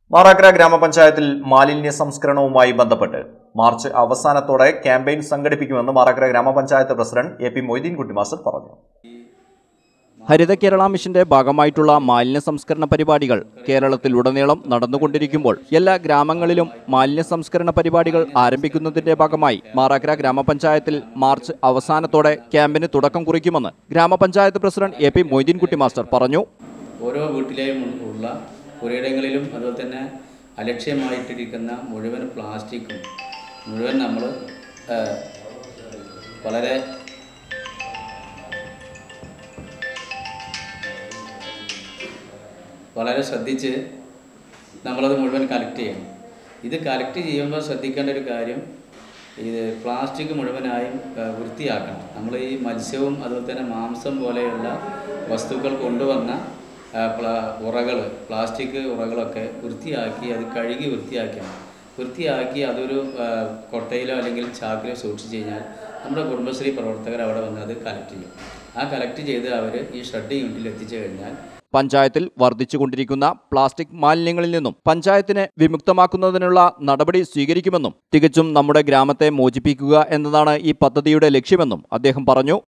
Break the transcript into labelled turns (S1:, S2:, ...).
S1: മാറാക്കര ഗ്രാമപഞ്ചായത്തിൽ മാലിന്യ സംസ്കരണവുമായി ബന്ധപ്പെട്ട് മാർച്ച് അവസാനത്തോടെ ക്യാമ്പയിൻ സംഘടിപ്പിക്കുമെന്ന് മാറാക്കര ഗ്രാമപഞ്ചായത്ത് president A P Moideenkutty master പറഞ്ഞു
S2: ഹരിത കേരള മിഷന്റെ ഭാഗമായിട്ടുള്ള മാലിന്യ സംസ്കരണ പരിപാടികൾ കേരളത്തിലുടനീളം നടന്നുകൊണ്ടിരിക്കുമ്പോൾ എല്ലാ ഗ്രാമങ്ങളിലും മാലിന്യ സംസ്കരണ പരിപാടികൾ ആരംഭിക്കുന്നതിന്റെ ഭാഗമായി മാറാക്കര ഗ്രാമപഞ്ചായത്തിൽ മാർച്ച് അവസാനത്തോടെ ക്യാമ്പിന് തുടക്കം കുറിക്കുമെന്ന് ഗ്രാമപഞ്ചായത്ത് president A P Moideenkutty master പറഞ്ഞു
S3: ഓരോ വീട്ടിലെയും ഉള്ള പുരയിടങ്ങളിലും അതുപോലെ തന്നെ അലക്ഷ്യമായിട്ടിരിക്കുന്ന മുഴുവൻ പ്ലാസ്റ്റിക്കും മുഴുവൻ നമ്മൾ വളരെ വളരെ ശ്രദ്ധിച്ച് നമ്മളത് മുഴുവൻ കളക്ട് ചെയ്യണം ഇത് കളക്ട് ചെയ്യുമ്പോൾ ശ്രദ്ധിക്കേണ്ട ഒരു കാര്യം ഇത് പ്ലാസ്റ്റിക് മുഴുവനായും ആ, വൃത്തിയാക്കണം നമ്മൾ ഈ മത്സ്യവും അതുപോലെ തന്നെ മാംസം പോലെയുള്ള വസ്തുക്കൾ കൊണ്ടുവന്ന ആ, പ്ലാ ഉറകൾ പ്ലാസ്റ്റിക് ഉറകളൊക്കെ വൃത്തിയാക്കി അത് കഴുകി വൃത്തിയാക്കണം വൃത്തിയാക്കി അതൊരു ആ, കൊട്ടയിലോ അല്ലെങ്കിൽ ചാക്കിലോ സൂക്ഷിച്ച് കഴിഞ്ഞാൽ നമ്മുടെ കുടുംബശ്രീ പ്രവർത്തകർ അവിടെ വന്ന് അത് കളക്ട് ചെയ്യും ആ കളക്ട് ചെയ്ത് അവർ ഈ ഷഡ് യൂണിറ്റിൽ എത്തിച്ചു കഴിഞ്ഞാൽ
S2: പഞ്ചായത്തിൽ വർദ്ധിച്ചുകൊണ്ടിരിക്കുന്ന പ്ലാസ്റ്റിക് മാലിന്യങ്ങളിൽ നിന്നും പഞ്ചായത്തിനെ വിമുക്തമാക്കുന്നതിനുള്ള നടപടി സ്വീകരിക്കുമെന്നും തികച്ചും നമ്മുടെ ഗ്രാമത്തെ മോചിപ്പിക്കുക എന്നതാണ് ഈ പദ്ധതിയുടെ ലക്ഷ്യമെന്നും അദ്ദേഹം പറഞ്ഞു